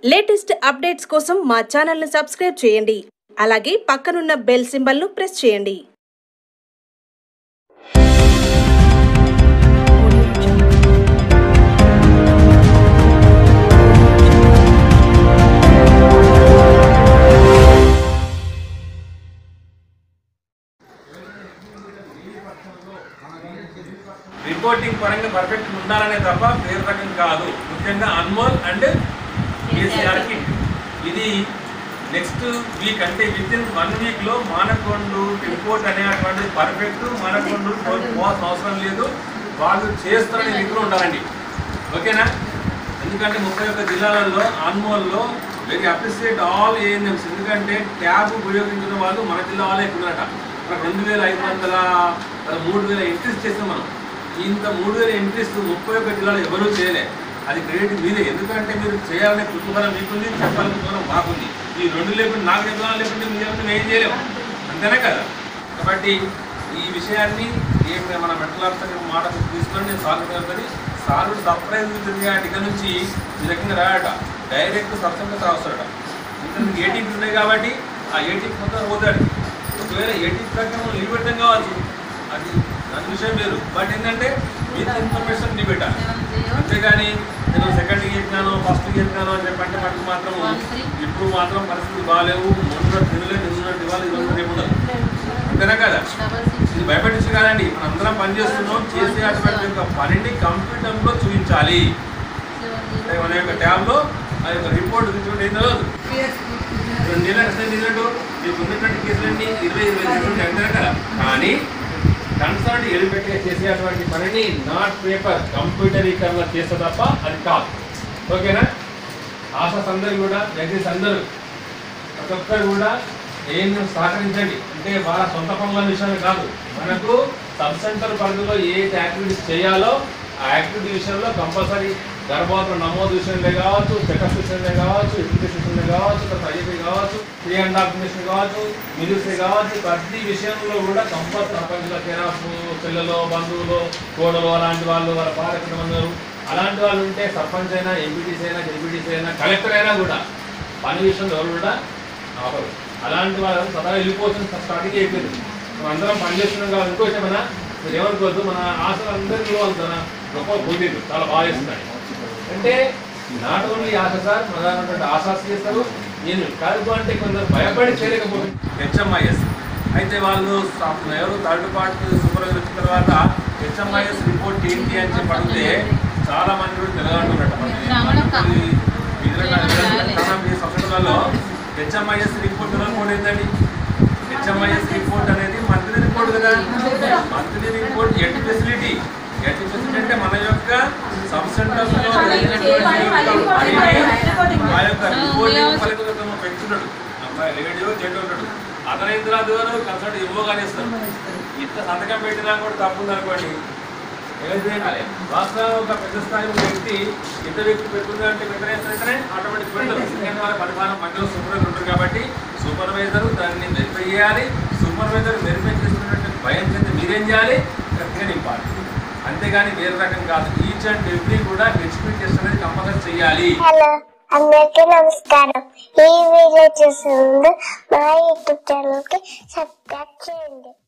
latest updates కోసం మా ఛానల్ను సబ్స్క్రైబ్ చేయండి అలాగే పక్కనున్న బెల్ సింబల్ను ప్రెస్ చేయండి రిపోర్టింగ్ పరంగా పర్ఫెక్ట్ ఉండాలనే తప్ప వేరే రకం కాదు ముఖ్యంగా అన్మోల్ అండ్ కేసీఆర్ కిట్ ఇది నెక్స్ట్ వీక్ అంటే విత్ ఇన్ వన్ వీక్లో మానకొండు రిపోర్ట్ అనేటువంటిది పర్ఫెక్ట్ మానకొండు పోవాల్సిన అవసరం లేదు వాళ్ళు చేస్తున్న రీతిలో ఉండాలండి ఓకేనా ఎందుకంటే ముప్పై ఒక్క జిల్లాలలో అన్మోల్లో వెరీ అప్రిషియేట్ ఆల్ ఏఎన్ఎంస్ ఎందుకంటే ట్యాబ్ ఉపయోగించిన వాళ్ళు మన జిల్లా వాళ్ళే ఎక్కున్నారట మనకు రెండు వేల ఐదు వందల మూడు వేల ఎంట్రీస్ చేస్తాం మనం ఇంత మూడు వేల ఎంట్రీస్ ముప్పై ఒక్క జిల్లాలో ఎవరూ చేయలే అది క్రెడిట్ మీదే ఎందుకంటే మీరు చేయాలనే కుతూహలం మీకుంది చెప్పాలని కుతూహలం మాకుంది ఈ రెండు లేకుండా నాకు చెప్పాలని లేకుంటే మీరు లేకుంటే మేము ఏం చేయలేము అంతేనే కదా కాబట్టి ఈ విషయాన్ని ఏం మన మెట్ల మాట తీసుకొని నేను సాల్వ్ అవుతుంది సాల్వ్ సర్ప్రైజ్ తిరిగాడు ఇక నుంచి ఈ రకంగా రాయట డైరెక్ట్ సబ్సెంటర్ రాస్తాడట ఇంతకు ఏటీపీ ఉన్నాయి కాబట్టి ఆ ఏటీపీ మొత్తం పోతాడు ఒకవేళ ఏటీపీ ప్రకారం లీవ్ పెట్టడం కావచ్చు అది దాని విషయం వేరు బట్ ఏంటంటే విత్ ఇన్ఫర్మేషన్ లీవ్ పెట్టాలి అంతేగాని నేను సెకండ్ చెప్పినాను ఫస్ట్ చెప్పినాను అని చెప్పంటే మనకు మాత్రం ఇప్పుడు మాత్రం పరిస్థితులు బాగాలేవు మొన్న తినలేదు నిన్నటి వాళ్ళు ఇవ్వాలి రేపు ఉండదు అంతేనా కదా ఇది భయపెట్టించి కాదండి మనం అందరం పని చేస్తున్నాం చేసే అటువంటి యొక్క పనిని కంప్యూటర్లో చూపించాలి అంటే మన యొక్క ట్యాబ్లో ఆ యొక్క రిపోర్ట్ చూపించడం ఏం తెలియదు రెండు నెలల క్రితం చేసినట్టు మీకు ఉన్నటువంటి కేసులన్నీ ఇరవై ఇరవై రెండు అంతేనా కదా కానీ కన్సర్న్ ఎలిపెట్టే చేసేటువంటి పనిని నాట్ పేపర్ కంప్యూటరీకరణ చేస్తే తప్ప అది కాదు ఓకేనా ఆశస్ అందరు కూడా జగదీష్ అందరూ ప్రతి ఒక్కరు కూడా ఏం సహకరించండి అంటే వాళ్ళ సొంత పనుల విషయాలు కాదు మనకు సబ్ సెంటర్ పరిధిలో ఏ యాక్టివిటీస్ చేయాలో ఆ యాక్టివిటీ విషయంలో కంపల్సరీ గర్భవతుల నమోదు విషయంలో కావచ్చు చెకప్ విషయంలో కావచ్చు ఎడ్యుకేషన్ విషయంలో కావచ్చు తర్వాత ఐఏపీ కావచ్చు ఫ్రీ అండ్ డాక్యుమెంటేషన్ కావచ్చు మిలిటరీ కావచ్చు ప్రతి విషయంలో కూడా కంపల్సరీ ప్రపంచంలో కేరాఫ్ పిల్లలు బంధువులు కోడలు అలాంటి వాళ్ళు వాళ్ళ పాలకులు అలాంటి వాళ్ళు ఉంటే సర్పంచ్ అయినా ఎంపీటీసీ అయినా జెడ్పీటీసీ అయినా కలెక్టర్ అయినా కూడా పని విషయంలో ఎవరు కూడా ఆపరు అలాంటి వాళ్ళు సదా వెళ్ళిపోతుంది స్టార్టింగ్ అయిపోయింది మనం అందరం పనిచేస్తున్నాం కాబట్టి ఇంకో విషయం మన మీరు ఏమనుకోవద్దు మన ఆశలు అందరిలో తన గొప్ప పొందింది చాలా బాగా చేస్తున్నాయి అంటే నాట్ ఓన్లీ ఆశ సార్ ప్రధానటువంటి ఆశాస్ చేస్తారు నేను కాదు అంటే కొందరు భయపడి చేయలేకపోతుంది హెచ్ఎంఐఎస్ అయితే వాళ్ళు స- ఎవరు థర్డ్ పార్టీ సూపర్వైజర్ వచ్చిన తర్వాత హెచ్ఎంఐఎస్ రిపోర్ట్ ఏంటి అని చెప్పి అడిగితే చాలా మంది కూడా తెలగంటున్నట్టు సంవత్సరాలలో హెచ్ఎంఐఎస్ రిపోర్ట్ రిపోర్ట్ ఏంటండి హెచ్ఎంఐఎస్ రిపోర్ట్ అనేది మంత్లీ రిపోర్ట్ కదా monthly report at facility at facility అంటే మన యొక్క సబ్ సెంటర్స్ లో జరిగినటువంటి పనిని ఆ యొక్క రిపోర్టింగ్ ఫలితం పెంచుతాడు అమ్మాయి లేడీయో జెంట్ ఉంటాడు అతను అయిన తర్వాత కన్సల్ట్ ఇవ్వగానే ఇస్తాడు ఇంత సంతకం పెట్టినా కూడా తప్పు ఉందనుకోండి ఏదైనా వాస్తవం ఒక పెద్ద స్థాయి ఉన్న వ్యక్తి ఇంత వ్యక్తి పెట్టుకుందా అంటే వెంటనే ఆటోమేటిక్ పెట్టదు ఎందుకంటే వాళ్ళ పరిమాణం మధ్యలో సూపర్వైజర్ ఉంటారు కాబట్టి సూపర్వైజర్ దాన్ని వెరిఫై చేయాలి సూపర్వైజర్ వెరిఫై చేస్తున్నటువంటి భయం చేత మీరేం చేయాలి కరెక్ట్గా నింపాలి అంతేగాని వేరే రకం కాదు ఈచ్ అండ్ ఎవ్రీ కూడా హెచ్పి టెస్ట్ అనేది కంపల్సరీ చేయాలి హలో అందరికీ నమస్కారం ఈ వీడియో చూసే ముందు మా యూట్యూబ్ ఛానల్ కి సబ్స్క్రైబ్ చేయండి